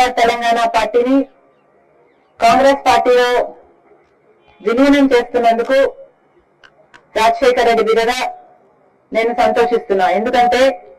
వైఎస్ఆర్ తెలంగాణ పార్టీని కాంగ్రెస్ పార్టీలో విలీనం చేస్తున్నందుకు రాజశేఖర రెడ్డి బిడ్డగా నేను సంతోషిస్తున్నా ఎందుకంటే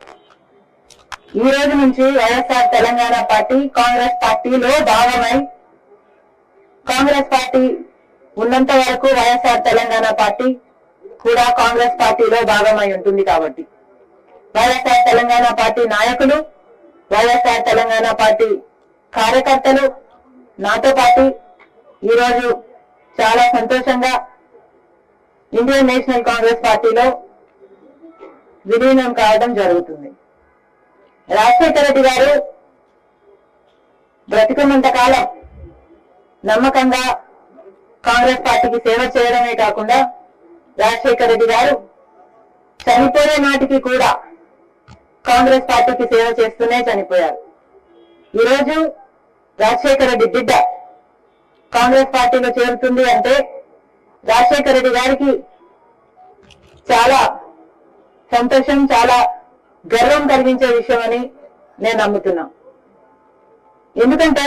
ఈ రోజు నుంచి వైఎస్ఆర్ తెలంగాణ పార్టీ కాంగ్రెస్ పార్టీలో భాగమై కాంగ్రెస్ పార్టీ ఉన్నంత వరకు వైఎస్ఆర్ తెలంగాణ పార్టీ కూడా కాంగ్రెస్ పార్టీలో భాగమై ఉంటుంది కాబట్టి వైఎస్ఆర్ తెలంగాణ పార్టీ నాయకులు వైఎస్ఆర్ తెలంగాణ పార్టీ కార్యకర్తలు నాతో పాటు ఈరోజు చాలా సంతోషంగా ఇండియన్ నేషనల్ కాంగ్రెస్ పార్టీలో విలీనం కావడం జరుగుతుంది రాజశేఖర రెడ్డి గారు బ్రతికున్నంత కాలం నమ్మకంగా కాంగ్రెస్ పార్టీకి సేవ చేయడమే కాకుండా రాజశేఖర రెడ్డి గారు చనిపోయే నాటికి కూడా కాంగ్రెస్ పార్టీకి సేవ చేస్తూనే చనిపోయారు ఈరోజు రాజశేఖర రెడ్డి బిడ్డ కాంగ్రెస్ పార్టీలో చేరుతుంది అంటే రాజశేఖర రెడ్డి గారికి చాలా సంతోషం చాలా గర్వం కలిగించే విషయం అని నేను నమ్ముతున్నా ఎందుకంటే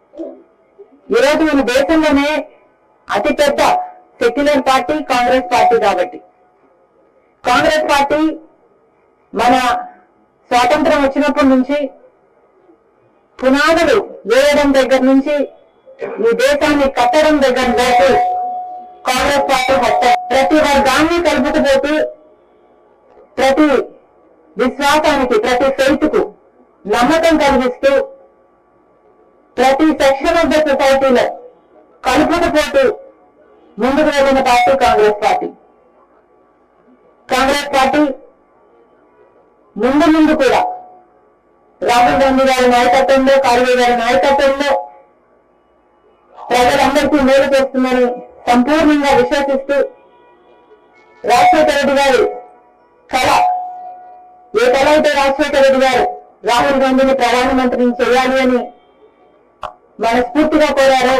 ఈరోజు మన దేశంలోనే అతిపెద్ద సెక్యులర్ పార్టీ కాంగ్రెస్ పార్టీ కాబట్టి కాంగ్రెస్ పార్టీ మన స్వాతంత్రం వచ్చినప్పటి నుంచి పునాదులు వేయడం దగ్గర నుంచి ఈ దేశాన్ని కట్టడం దగ్గర వరకు కాంగ్రెస్ పార్టీ మొత్తం ప్రతి వర్గాన్ని కలుపుకుపోతూ ప్రతి విశ్వాసానికి ప్రతి ఫెయిత్ కు నమ్మకం కలిగిస్తూ ప్రతి సెక్షన్ ఆఫ్ ద సొసైటీలో కలుపుకుపోతూ ముందుకు వెళ్ళిన party Congress party Congress party ముందు ముందు కూడా రాహుల్ గాంధీ గారి నాయకత్వంలో ఖార్గే గారి నాయకత్వంలో ప్రజలందరికీ మేలు చేస్తుందని సంపూర్ణంగా విశ్వసిస్తూ రాజశేఖర రెడ్డి గారి కళ ఏ కళ అయితే రాజశేఖర రెడ్డి గారు రాహుల్ గాంధీని ప్రధానమంత్రిని చేయాలి అని మనస్ఫూర్తిగా కోరారో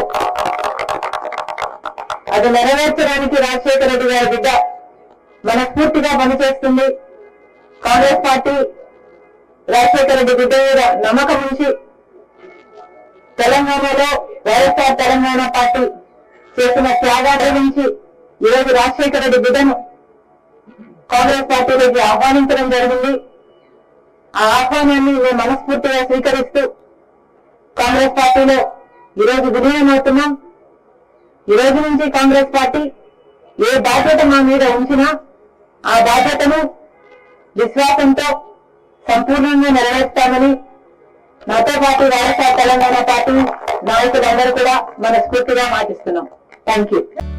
అది నెరవేర్చడానికి రాజశేఖర రెడ్డి గారి బిడ్డ మనస్ఫూర్తిగా పనిచేస్తుంది కాంగ్రెస్ పార్టీ రాజశేఖర రెడ్డి బిడ్డ మీద నమ్మకం ఉంచి తెలంగాణలో వైఎస్ఆర్ తెలంగాణ పార్టీ చేసిన త్యాగాల నుంచి ఈరోజు రాజశేఖర రెడ్డి బిడ్డను కాంగ్రెస్ పార్టీలోకి ఆహ్వానించడం జరిగింది ఆ ఆహ్వానాన్ని మేము మనస్ఫూర్తిగా స్వీకరిస్తూ కాంగ్రెస్ పార్టీలో ఈరోజు విలీనం అవుతున్నాం ఈ రోజు నుంచి కాంగ్రెస్ పార్టీ ఏ బాధ్యత మా మీద ఉంచినా ఆ బాధ్యతను విశ్వాసంతో సంపూర్ణంగా నెరవేర్స్తామని నాతో పాటు వైఎస్ఆర్ తెలంగాణ పార్టీ నాయకులందరూ కూడా మనస్ఫూర్తిగా మాటిస్తున్నాం థ్యాంక్ యూ